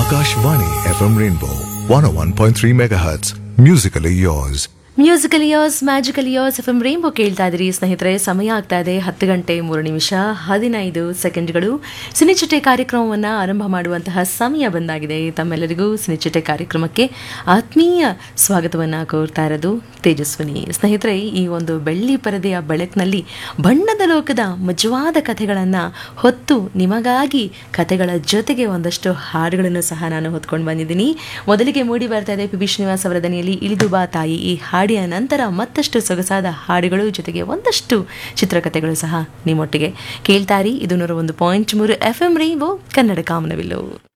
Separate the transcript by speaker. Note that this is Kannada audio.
Speaker 1: Akashvani FM Rainbow 101.3 MHz. Musically yours.
Speaker 2: Musical ears magical ears F M rainbow ಕೇಳ್ತಾ ಇದ್ರಿ ಸ್ನೇಹಿತರೆ ಸಮಯ ಆಗ್ತಾ ಇದೆ ಹತ್ತು ಗಂಟೆ ಮೂರು ನಿಮಿಷ ಹದಿನೈದು ಸೆಕೆಂಡ್ಗಳು ಸಿನಿಚಿಟೆ ಕಾರ್ಯಕ್ರಮವನ್ನು ಆರಂಭ ಮಾಡುವಂತಹ ಸಮಯ ಬಂದಾಗಿದೆ ತಮ್ಮೆಲ್ಲರಿಗೂ ಸಿನಿಚಿಟೆ ಕಾರ್ಯಕ್ರಮಕ್ಕೆ ಆತ್ಮೀಯ ಸ್ವಾಗತವನ್ನು ಕೋರ್ತಾ ಇರೋದು ತೇಜಸ್ವಿನಿ ಸ್ನೇಹಿತರೆ ಈ ಒಂದು ಬೆಳ್ಳಿ ಪರದೆಯ ಬೆಳಕಿನಲ್ಲಿ ಬಣ್ಣದ ಲೋಕದ ಮಜವಾದ ಕಥೆಗಳನ್ನು ಹೊತ್ತು ನಿಮಗಾಗಿ ಕಥೆಗಳ ಜೊತೆಗೆ ಒಂದಷ್ಟು ಹಾಡುಗಳನ್ನು ಸಹ ನಾನು ಹೊತ್ಕೊಂಡು ಬಂದಿದ್ದೀನಿ ಮೊದಲಿಗೆ ಮೂಡಿ ಬರ್ತಾ ಇದೆ ಪಿ ಬಿ ಶ್ರೀನಿವಾಸ್ ಅವರ ದನಿಯಲ್ಲಿ ಇಳಿದು ಬಾ ತಾಯಿ ಈ ಹಾಡಿನ ನಂತರ ಮತ್ತಷ್ಟು ಸೊಗಸಾದ ಹಾಡುಗಳು ಜೊತೆಗೆ ಒಂದಷ್ಟು ಚಿತ್ರಕಥೆಗಳು ಸಹ ನಿಮ್ಮೊಟ್ಟಿಗೆ ಕೇಳ್ತಾರಿ ಇದು ನೂರ ಒಂದು ಪಾಯಿಂಟ್ ಮೂರು ಎಫ್ ಎಂ ರೈಂಬೋ ಕನ್ನಡ ಕಾಮನವಿಲ್ಲು